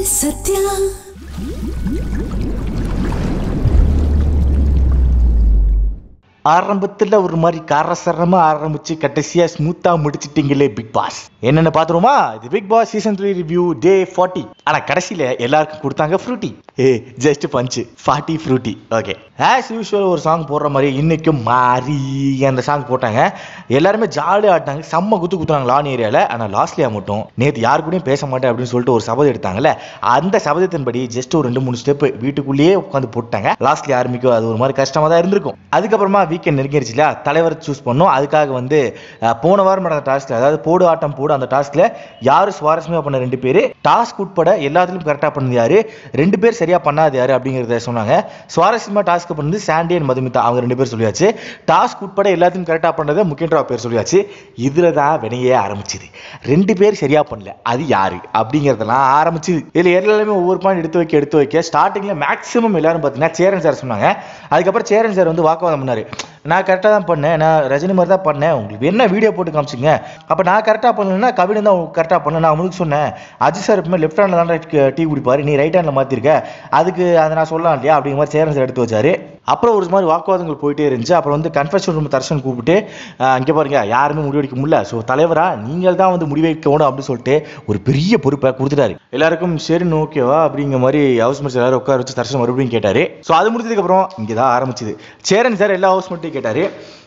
சத்யா ஆரம்பத்துல ஒரு மாதிரி காரசரமா ஆரம்பிச்சு கடைசியா ஸ்மூத்தா முடிச்சிட்டீங்களே பிக் பாஸ் என்னன்னு பாத்துருமா இது Bigg Boss season three review day forty ஆனா கடைசியில எல்லாருக்கும் கொடுத்தாங்க ஃப்ரூட்டி ஏ just punch forty Frooti okay as usual ஒரு சாங் போடுற மாதிரி இன்னைக்கும் மாறி அந்த சாங் போட்டாங்க எல்லாருமே ஜாலியாக ஆடினாங்க செம்ம குத்து குத்துனாங்க லான் ஏரியாவில் ஆனால் லாஸ்ட்லியா மட்டும் நேற்று யாரு கூடயும் பேச மாட்டேன் அப்படின்னு சொல்லிட்டு ஒரு சபதம் எடுத்தாங்கல்ல அந்த சபதத்தின்படி ஜஸ்ட் ஒரு ரெண்டு மூணு ஸ்டெப் வீட்டுக்குள்ளேயே உட்காந்து போட்டாங்க லாஸ்ட்ல ஆரம்பிக்கும் அது ஒரு மாதிரி கஷ்டமா தான் இருந்திருக்கும் அதுக்கப்புறமா வீக்கெண்ட் நெருங்கிருச்சுல தலைவர் சூஸ் பண்ணோம் அதுக்காக வந்து அஹ், போன வாரம் நடந்த டாஸ்க்ல அதாவது போடு ஆட்டம் போடு அந்த டாஸ்க்ல யாரு சுவாரஸ்யமா பண்ண ரெண்டு பேர் டாஸ்க் உட்பட எல்லாத்துலயும் கரெக்டா பண்ணது யாரு ரெண்டு பேர் சரியா பண்ணாது யாரு அப்படிங்கறத சொன்னாங்க சுவாரஸ்யமா டாஸ்க் பண்ணது சாண்டி அண்ட் மதுமிதா அவங்க ரெண்டு பேர் சொல்லியாச்சு டாஸ்க் உட்பட எல்லாத்தையும் கரெக்டா பண்ணதை முக்கியன்றா பேர் சொல்லியாச்சு இதுல தான் வினையே ஆரம்பிச்சுது ரெண்டு பேர் சரியா பண்ணல அது யாரு அப்படிங்கறதெல்லாம் ஆரம்பிச்சு இதுல எல்லாருமே ஒவ்வொரு பாயிண்ட் எடுத்து வைக்க எடுத்து வைக்க ஸ்டார்டிங்ல மேக்ஸிமம் எல்லாரும் பார்த்தீங்கன்னா சேரன் சார் சொன்னாங்க அதுக்கப்புறம் சேரன் சார் வந்து வாக்குவாதம் பண்ணாரு நான் கரெக்டாக தான் பண்ணேன் நான் ரஜினி மாதிரி தான் பண்ணேன் உங்களுக்கு என்ன வீடியோ போட்டு காமிச்சிங்க அப்போ நான் கரெக்டாக பண்ணலன்னா கவின் தான் கரெக்டாக பண்ணேன் நான் உங்களுக்கு சொன்னேன் அஜித் சார் எப்பவுமே லெஃப்ட் ஹேண்டில் தான் டீ குடிப்பாரு நீ ரைட் ஹேண்டில் மாற்றிருக்க அதுக்கு அதை நான் சொல்லலாம் இல்லையா அப்படிங்கிற மாதிரி சேரன் சார் எடுத்து வச்சாரு அப்புறம் ஒரு மாதிரி வாக்குவாதங்கள் போயிட்டே இருந்துச்சு அப்புறம் வந்து கன்ஃபெஷன் ரூம் தர்ஷன் கூப்பிட்டு இங்கே பாருங்க யாருமே முடிவெடுக்க முடியல ஸோ தலைவரா நீங்கள் தான் வந்து முடிவெடுக்கணும் அப்படின்னு சொல்லிட்டு ஒரு பெரிய பொறுப்பை கொடுத்துட்டாரு எல்லாருக்கும் சரின்னு ஓகேவா அப்படிங்கிற மாதிரி ஹவுஸ்மேட்ஸ் எல்லாரும் உட்கார வச்சு தர்ஷன் மறுபடியும் கேட்டாரு ஸோ அது முடிஞ்சதுக்கு அப்புறம் இங்கே தான் ஆரம்பிச்சது சேரன் சார் எல்லா ஹவுஸ்மேட்டையும் கேட்டாரு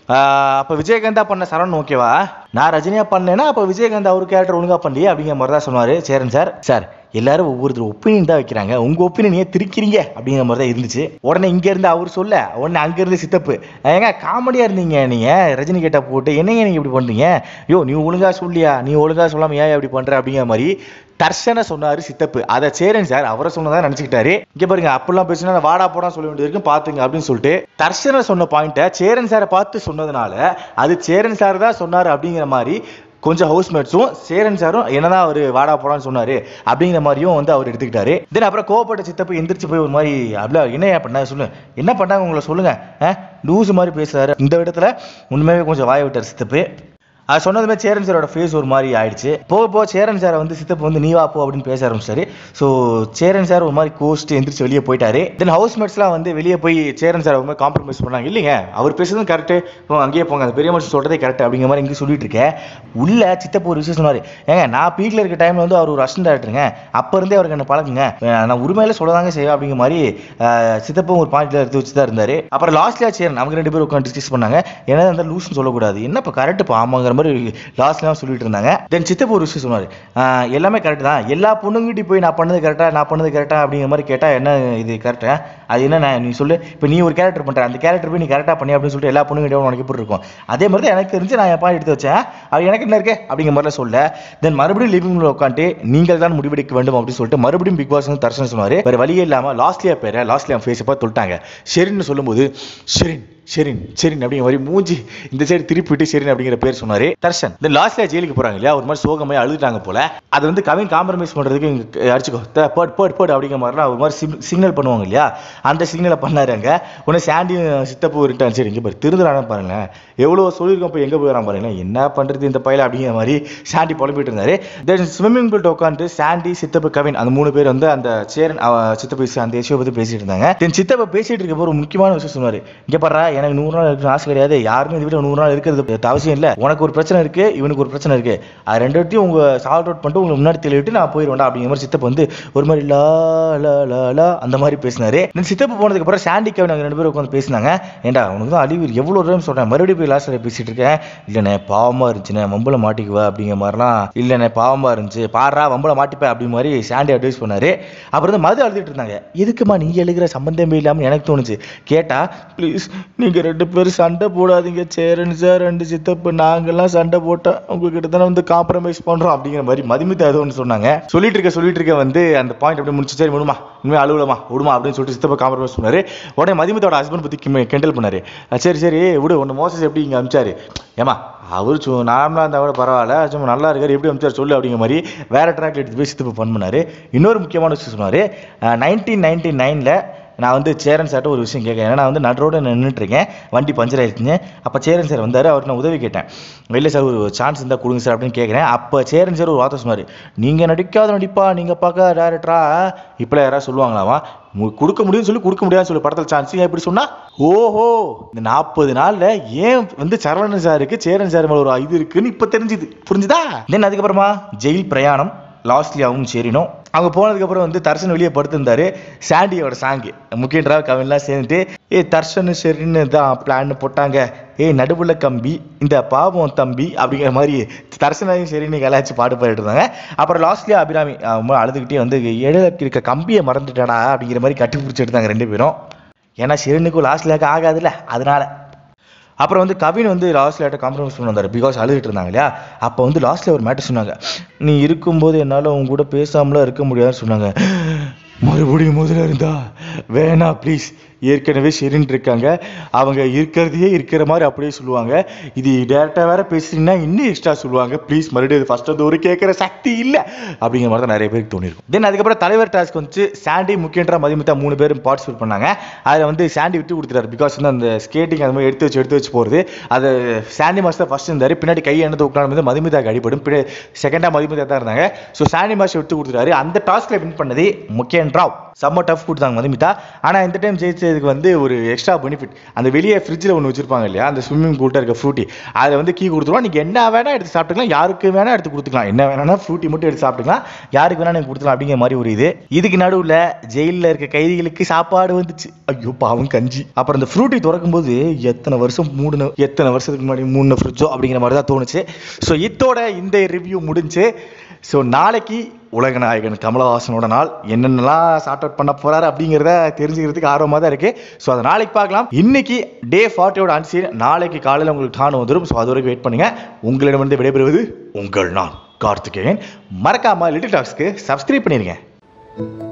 அப்போ விஜயகாந்தா பண்ண சரண் ஓகேவா நான் ரஜினியா பண்ணேன்னா அப்போ விஜயகாந்த் அவர் கேரக்டர் ஒழுங்கா பண்ணலையே அப்படிங்கிற மாதிரி தான் சொன்னாரு சேரன் சார் சார் எல்லாரும் ஒவ்வொருத்தர் ஒப்பீனியன் தான் வைக்கிறாங்க உங்க ஒப்பீனியன் ஏன் திரிக்கிறீங்க அப்படிங்கிற மாதிரி தான் இருந்துச்சு உடனே இங்க இருந்து அவர் சொல்ல உடனே அங்க இருந்து சித்தப்பு ஏங்க காமெடியா இருந்தீங்க நீங்க ரஜினி கேட்டா போட்டு என்னங்க நீங்க இப்படி பண்றீங்க யோ நீ ஒழுங்கா சொல்லியா நீ ஒழுங்கா சொல்லாம ஏன் இப்படி பண்ற அப்படிங்கிற மாதிரி தர்ஷன சொன்னாரு சித்தப்பு அதை சேரன் சார் அவரை சொன்னதா நினைச்சுக்கிட்டாரு இங்க பாருங்க அப்படிலாம் பேசினா நான் வாடா போடா சொல்ல வேண்டியது பாத்துங்க அப்படின்னு சொல்லிட்டு தர்ஷன சொன்ன பாயிண்ட்டை சேரன் சாரை பார்த்து சொன்னதுனால அது சேரன் சார் தான் சொன்னாரு அப்படிங்கிற மாதிரி கொஞ்சம் ஹவுஸ்மேட்ஸும் சேரன் சாரும் என்னதான் அவர் வாடா போடான்னு சொன்னாரு அப்படிங்கிற மாதிரியும் வந்து அவர் எடுத்துக்கிட்டாரு தென் அப்புறம் கோவப்பட்ட சித்தப்பு எந்திரிச்சு போய் ஒரு மாதிரி அப்படில என்ன பண்ண சொல்லு என்ன பண்ணாங்க உங்களை சொல்லுங்க லூஸ் மாதிரி பேசுறாரு இந்த இடத்துல உண்மையாவே கொஞ்சம் வாய விட்டார் சித்தப்பு அது சொன்னதுமே சேரன் சாரோட ஃபேஸ் ஒரு மாதிரி ஆயிடுச்சு போக போக சேரன் சாரை வந்து சித்தப்பு வந்து நீ வா போ அப்படின்னு பேச ஆரம்பிச்சாரு ஸோ சேரன் சார் ஒரு மாதிரி கோஸ்ட் எந்திரிச்சு வெளியே போயிட்டாரு தென் ஹவுஸ்மேட்ஸ்லாம் வந்து வெளியே போய் சேரன் சார் ரொம்ப காம்ப்ரமைஸ் பண்ணாங்க இல்லைங்க அவர் பேசுறதும் கரெக்டு அங்கேயே போங்க அந்த பெரிய மனுஷன் சொல்றதே கரெக்ட் அப்படிங்கிற மாதிரி இங்கே சொல்லிட்டு இருக்கேன் உள்ள சித்தப்பு ஒரு விஷயம் சொன்னாரு ஏங்க நான் பீக்ல இருக்க டைம்ல வந்து அவர் ஒரு அசிஸ்டன்ட் டேரக்டருங்க அப்ப இருந்தே அவருக்கு என்ன பழகுங்க அஹ் நான் உரிமையில சொல்லதாங்க செய்வேன் அப்படிங்கிற மாதிரி அஹ், சித்தப்பும் ஒரு பாயிண்ட்ல எடுத்து வச்சு தான் இருந்தாரு அப்புறம் லாஸ்ட்ல சேரன் அவங்க ரெண்டு பேரும் உட்காந்து டிஸ்கஸ் பண்ணாங்க என்ன அந்த லூஸ்னு சொல்லக்கூடாது என்ன இப்போ கரெக்ட் ஆமாங்கிற மாதிரி லாஸ்ட்லாம் சொல்லிட்டு இருந்தாங்க தென் சித்தப்பு ஒரு விஷயம் சொன்னாரு அஹ், எல்லாமே கரெக்ட் தான் எல்லா பொண்ணுங்கிட்டி போய் நான் பண்ணது கரெக்டா நான் பண்ணது கரெக்டா அப்படிங்கிற மாதிரி கேட்டா என்ன இது கரெக்டா அது என்ன நான் நீ சொல்லு இப்போ நீ ஒரு கேரக்டர் பண்ற அந்த கேரக்டர் போய் நீ கரெக்டா பண்ணி அப்படின்னு சொல்லிட்டு எல்லா பொண்ணுங்கிட்டையும் உனக்கு எப்படி இருக்கும் அதே மாதிரி தான் எனக்கு தெரிஞ்சு நான் என் பாயிண்ட் எடுத்து வச்சேன் அது எனக்கு என்ன இருக்கு அப்படிங்கிற மாதிரிலாம் சொல்ல தென் மறுபடியும் லிவிங் ரூம்ல உட்காந்து நீங்கள் தான் முடிவெடுக்க வேண்டும் அப்படின்னு சொல்லிட்டு மறுபடியும் பிக் பாஸ் வந்து தர்ஷன் சொன்னாரு வேற வழியே இல்லாம லாஸ்ட்லியா பேரை லாஸ்ட்லியா ஃபேஸ் பார்த்து சொல்லிட்டாங்க ஷெரின்னு சொல்லும்போது ஷெரின் ஷெரின் ஷெரின் அப்படிங்கிற மாதிரி மூஞ்சி இந்த சைடு திருப்பிட்டு ஷெரின் அப்படிங்கிற பேர் சொன்னாரு தர்ஷன் இந்த லாஸ்ட்ல ஜெயிலுக்கு போறாங்க இல்லையா ஒரு மாதிரி சோகமாய் அழுதுட்டாங்க போல அது வந்து கவின் காம்ப்ரமைஸ் பண்றதுக்கு இங்க அடிச்சுக்கோ த- போட் போட் போட் அப்படிங்கிற மாதிரிலாம் ஒரு மாதிரி சிக்னல் பண்ணுவாங்க இல்லையா அந்த சிக்னலை பண்ணாரு அங்க உடனே சாண்டியும் சித்தப்பு ரிட்டர்ன் சரி இங்க பாரு திருந்துறானு பாருங்களேன் எவ்வளவு சொல்லியிருக்கோம் இப்போ எங்க போயிடறான் பாருங்களேன் என்ன பண்றது இந்த பையல அப்படிங்கிற மாதிரி சாண்டி புலம்பிட்டு இருந்தாரு ஸ்விம்மிங் பூல் உட்காந்து சாண்டி சித்தப்பு கவின் அந்த மூணு பேர் வந்து அந்த சேரன் அவ சித்தப்பு அந்த இஷ்யூ பத்தி பேசிட்டு இருந்தாங்க தென் சித்தப்ப பேசிட்டு இருக்கப்போ ஒரு முக்கியமான விஷயம் சொன்னாரு இங்க பாரு எனக்கு நூறு நாள் இருக்கிற ஆசை கிடையாது யாருமே இந்த வீட்டில் நூறு நாள் இருக்கிறது அவசியம் இல்ல உனக்கு ஒரு பிரச்சனை இருக்கு இவனுக்கு ஒரு பிரச்சனை இருக்கு அது ரெண்டு இடத்தையும் உங்க சால்ட் அவுட் பண்ணிட்டு உங்களுக்கு முன்னாடி தெளிவிட்டு நான் போயிடுவேன்டா அப்படிங்கிற மாதிரி சித்தப்பு வந்து ஒரு மாதிரி லா லா லா லா அந்த மாதிரி பேசினாரு தென் சித்தப்பு போனதுக்கு அப்புறம் சாண்டி கவின் அவங்க ரெண்டு பேரும் உட்காந்து பேசினாங்க ஏன்டா உனக்கு தான் அழிவு எவ்வளவு தூரம் சொல்றேன் மறுபடியும் போய் லாஸ்ட்ல பேசிட்டு இருக்கேன் இல்லண்ணே பாவமா இருந்துச்சுண்ணே வம்புல மாட்டிக்குவா அப்படிங்கிற மாதிரிலாம் இல்லண்ணே பாவமா இருந்துச்சு பாரா வம்புல மாட்டிப்பேன் அப்படி மாதிரி சாண்டி அட்வைஸ் பண்ணாரு அப்புறம் வந்து மது அழுதுட்டு இருந்தாங்க எதுக்குமா நீ எழுகிற சம்பந்தமே இல்லாம எனக்கு தோணுச்சு கேட்டா ப்ளீஸ் நீங்க ரெண்டு பேரும் சண்டை போடாதீங்க சேரன் சார் ரெண்டு சித்தப்பு நாங்கெல்லாம் சண்டை போட்டோம் உங்ககிட்ட தானே வந்து காம்ப்ரமைஸ் பண்றோம் அப்படிங்கிற மாதிரி மதிமித்த ஏதோ ஒன்று சொன்னாங்க சொல்லிட்டு இருக்க சொல்லிட்டு இருக்க வந்து அந்த பாயிண்ட் அப்படியே முடிச்சு சரி விடுமா இனிமே அழுவலமா விடுமா அப்படின்னு சொல்லிட்டு சித்தப்பா காம்ப்ரமைஸ் பண்ணாரு உடனே மதிமத்தோட ஹஸ்பண்ட் பத்தி கிம- கிண்டல் பண்ணாரு அஹ் சரி சரி விடு ஒன்று மோசஸ் எப்படி இங்க அமிச்சாரு ஏமா அவர் சு நார்மலாக இருந்தால் கூட பரவாயில்ல சும்மா நல்லா இருக்காரு எப்படி அமிச்சார் சொல்லு அப்படிங்கிற மாதிரி வேற ட்ராக்ல எடுத்து போய் சித்தப்பு ஃபன் பண்ணாரு இன்னொரு முக்கியமான விஷயம் சொன்னாரு நைன்டீன் நைன்டி நைனில் நான் வந்து சேரன் சார்ட்ட ஒரு விஷயம் கேட்கறேன் ஏன்னா நான் வந்து நடுரோட நின்றுட்டு இருக்கேன் வண்டி பஞ்சர் ஆயிடுச்சுங்க அப்போ சேரன் சார் வந்தார் அவர்கிட்ட நான் உதவி கேட்டேன் இல்லை சார் ஒரு சான்ஸ் இருந்தால் கொடுங்க சார் அப்படின்னு கேட்குறேன் அப்போ சேரன் சார் ஒரு வார்த்தை சொன்னார் நீங்கள் நடிக்காத நடிப்பா நீங்கள் பார்க்க டேரக்டரா இப்போலாம் யாராவது சொல்லுவாங்களாமா மு- கொடுக்க முடியும்னு சொல்லி கொடுக்க முடியாதுன்னு சொல்லி படத்தில் சான்ஸ் ஏன் இப்படி சொன்னா ஓஹோ இந்த நாற்பது நாள்ல ஏன் வந்து சரவணன் சாருக்கு சேரன் சார் மேல ஒரு இது இருக்குன்னு இப்ப தெரிஞ்சுது புரிஞ்சுதா தென் அதுக்கப்புறமா ஜெயில் பிரயாணம் லாஸ்ட்லியாவும் சேரினும் அவங்க போனதுக்கப்புறம் வந்து தர்ஷன் வெளியே படுத்திருந்தாரு சாண்டியோட சாங்கு முக்கியன்றா கவின்லாம் சேர்ந்துட்டு ஏ தர்ஷன் சரின்னு தான் பிளான் போட்டாங்க ஏய் நடுவுல கம்பி இந்த பாவம் தம்பி அப்படிங்கிற மாதிரி தர்ஷனையும் சரின்னு கலாய்ச்சி பாடு பாடிட்டு இருந்தாங்க அப்புறம் லாஸ்ட்லியா அபிராமி அவங்க அழுதுகிட்டே வந்து இடையில இருக்க கம்பியை மறந்துட்டடா அப்படிங்கிற மாதிரி கட்டி பிடிச்சி எடுத்தாங்க ரெண்டு பேரும் ஏன்னா ஷெரினுக்கும் லாஸ்ட்லியாக்க ஆகாதுல்ல அதனால அப்புறம் வந்து கவின் வந்து லாஸ்ட்ல காம்ப்ரமைஸ் பண்ண வந்தார் பிகாஸ் அழுதுட்டு இருந்தாங்க இல்லையா அப்போ வந்து லாஸ்ட்ல ஒரு மேட்டர் சொன்னாங்க நீ இருக்கும்போது என்னால் உங்க கூட பேசாமலாம் இருக்க முடியாதுன்னு சொன்னாங்க மறுபடியும் முதல்ல இருந்தா வேணா ப்ளீஸ் ஏற்கனவே ஷெரின் இருக்காங்க அவங்க இருக்கிறதையே இருக்கிற மாதிரி அப்படியே சொல்லுவாங்க இது டேரெக்டாக வேற பேசுறீங்கன்னா இன்னும் எக்ஸ்ட்ரா சொல்லுவாங்க ப்ளீஸ் மறுபடியும் ஃபர்ஸ்ட் வந்து ஒரு கேட்குற சக்தி இல்லை அப்படிங்கிற மாதிரி தான் நிறைய பேருக்கு தோணிருக்கும் தென் அதுக்கப்புறம் தலைவர் டாஸ்க் வந்து சாண்டி முக்கியன்ற மதிமித்தா மூணு பேரும் பார்ட்டிசிபேட் பண்ணாங்க அதில் வந்து சாண்டி விட்டு கொடுத்துட்டாரு பிகாஸ் வந்து அந்த ஸ்கேட்டிங் அந்த மாதிரி எடுத்து வச்சு எடுத்து வச்சு போகிறது அது சாண்டி மாஸ்டர் ஃபர்ஸ்ட் இருந்தார் பின்னாடி கையை என்ன தூக்கினாலும் வந்து மதிமிதாக்கு அடிபடும் செகண்டாக மதிமிதா தான் இருந்தாங்க ஸோ சாண்டி மாஸ்டர் விட்டு கொடுத்துட்டாரு அந்த டாஸ்க்ல வின் பண்ணது முக்கியன் ராவ் செம்ம டஃப் கொடுத்தாங்க மதுமிதா ஆனால் இந்த டைம் ஜெயிச்சதுக்கு வந்து ஒரு எக்ஸ்ட்ரா பெனிஃபிட் அந்த வெளியே ஃப்ரிட்ஜில் ஒன்று வச்சிருப்பாங்க இல்லையா அந்த ஸ்விம்மிங் பூல்ட்ட இருக்க ஃப்ரூட்டி அதை வந்து கீ கொடுத்துருவோம் நீங்கள் என்ன வேணா எடுத்து சாப்பிட்டுக்கலாம் யாருக்கு வேணா எடுத்து கொடுத்துக்கலாம் என்ன வேணா ஃப்ரூட்டி மட்டும் எடுத்து சாப்பிட்டுக்கலாம் யாருக்கு வேணா நீங்கள் கொடுத்துக்கலாம் அப்படிங்கிற மாதிரி ஒரு இது இதுக்கு நடுவில் ஜெயிலில் இருக்க கைதிகளுக்கு சாப்பாடு வந்துச்சு ஐயோ பாவம் கஞ்சி அப்புறம் இந்த ஃப்ரூட்டி திறக்கும் போது எத்தனை வருஷம் மூணு எத்தனை வருஷத்துக்கு முன்னாடி மூணு ஃப்ரிட்ஜோ அப்படிங்கிற மாதிரி தான் தோணுச்சு ஸோ இதோட இந்த ரிவ்யூ முடிஞ்சு ஸோ நாளைக்கு உலகநாயகன் கமலஹாசனோட நாள் என்னென்னலாம் சார்ட் அவுட் பண்ண போறாரு அப்படிங்கிறத தெரிஞ்சுக்கிறதுக்கு ஆர்வமாக தான் இருக்கு ஸோ அதை நாளைக்கு பார்க்கலாம் இன்னைக்கு டே ஃபார்ட்டியோட அன்சீன் நாளைக்கு காலையில் உங்களுக்கு டான் வந்துடும் ஸோ அது வரைக்கும் வெயிட் பண்ணுங்க உங்களிடமிருந்து விடைபெறுவது உங்கள் நான் கார்த்திகேயன் மறக்காம லிட்டில் டாக்ஸ்க்கு சப்ஸ்கிரைப் பண்ணிருங்க